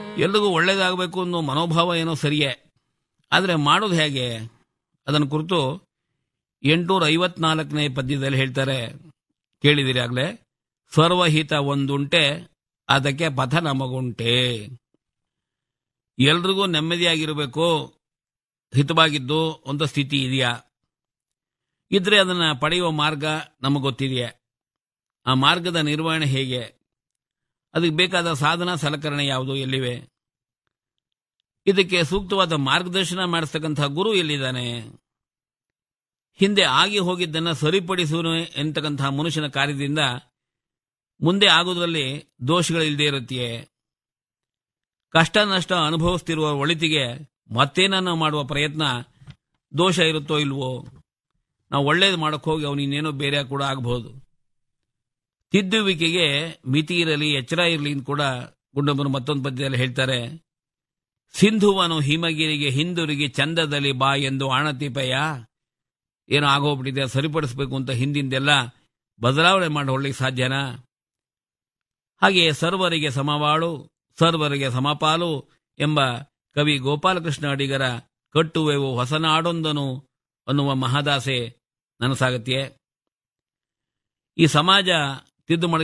ಎಲ್ರಿಗೂ ಒಳ್ಳೇದಾಗಬೇಕು ಅನ್ನೋ ಮನೋಭಾವ ಏನೋ ಸರಿಯೇ ಆದರೆ ಮಾಡೋದು ಹೇಗೆ ಅದನ್ನು ಕುರಿತು ಎಂಟುನೂರ ಐವತ್ನಾಲ್ಕನೇ ಪದ್ಯದಲ್ಲಿ ಹೇಳ್ತಾರೆ ಕೇಳಿದಿರಿ ಆಗ್ಲೇ ಸರ್ವಹಿತ ಒಂದುಂಟೆ ಅದಕ್ಕೆ ಪಥ ನಮಗುಂಟೆ ಎಲ್ರಿಗೂ ನೆಮ್ಮದಿಯಾಗಿರಬೇಕು ಹಿತವಾಗಿದ್ದು ಒಂದು ಸ್ಥಿತಿ ಇದೆಯಾ ಇದ್ರೆ ಅದನ್ನ ಪಡೆಯುವ ಮಾರ್ಗ ನಮಗೆ ಗೊತ್ತಿದೆಯೇ ಆ ಮಾರ್ಗದ ನಿರ್ವಹಣೆ ಹೇಗೆ ಅದಕ್ಕೆ ಬೇಕಾದ ಸಾಧನ ಸಲಕರಣೆ ಯಾವುದು ಎಲ್ಲಿವೆ ಇದಕ್ಕೆ ಸೂಕ್ತವಾದ ಮಾರ್ಗದರ್ಶನ ಮಾಡಿಸ್ತಕ್ಕಂತಹ ಗುರು ಎಲ್ಲಿದ್ದಾನೆ ಹಿಂದೆ ಆಗಿ ಹೋಗಿದ್ದನ್ನು ಸರಿಪಡಿಸುವ ಎಂತಕ್ಕಂತಹ ಮನುಷ್ಯನ ಕಾರ್ಯದಿಂದ ಮುಂದೆ ಆಗುವುದರಲ್ಲಿ ದೋಷಗಳಿಲ್ಲದೆ ಇರುತ್ತೆಯೇ ಕಷ್ಟ ನಷ್ಟ ಅನುಭವಿಸ್ತಿರುವ ಒಳಿತಿಗೆ ಮತ್ತೇನನ್ನ ಮಾಡುವ ಪ್ರಯತ್ನ ದೋಷ ಇರುತ್ತೋ ಇಲ್ವೋ ನಾವು ಒಳ್ಳೇದು ಮಾಡಕ್ಕೆ ಹೋಗಿ ಅವನಿನ್ನೇನೋ ಬೇರೆ ಕೂಡ ಆಗಬಹುದು ತಿದ್ದುವಿಕೆಗೆ ಮಿತಿ ಇರಲಿ ಎಚ್ಚರ ಇರಲಿ ಅಂತ ಕೂಡ ಗುಂಡಮ್ಮನು ಮತ್ತೊಂದು ಪದ್ಯದಲ್ಲಿ ಹೇಳ್ತಾರೆ ಸಿಂಧುವನು ಹಿಮಗಿರಿಗೆ ಹಿಂದಿರುಗಿ ಚಂದದಲ್ಲಿ ಬಾ ಎಂದು ಆಣತಿಪಯ್ಯ ಏನೋ ಆಗೋಗ್ಬಿಟ್ಟಿದೆ ಸರಿಪಡಿಸಬೇಕು ಅಂತ ಹಿಂದಿಂದೆಲ್ಲ ಬದಲಾವಣೆ ಮಾಡಿಕೊಳ್ಳಿಕ್ಕೆ ಸಾಧ್ಯನಾ ಹಾಗೆ ಸರ್ವರಿಗೆ ಸಮವಾಳು ಸರ್ವರಿಗೆ ಸಮಪಾಲು ಎಂಬ ಕವಿ ಗೋಪಾಲಕೃಷ್ಣ ಅಡಿಗರ ಕಟ್ಟುವೆವು ಹೊಸನಾಡೊಂದನು ಅನ್ನುವ ಮಹದಾಸೆ ನನಸಾಗತ್ಯೆ ಈ ಸಮಾಜ ತಿದ್ದು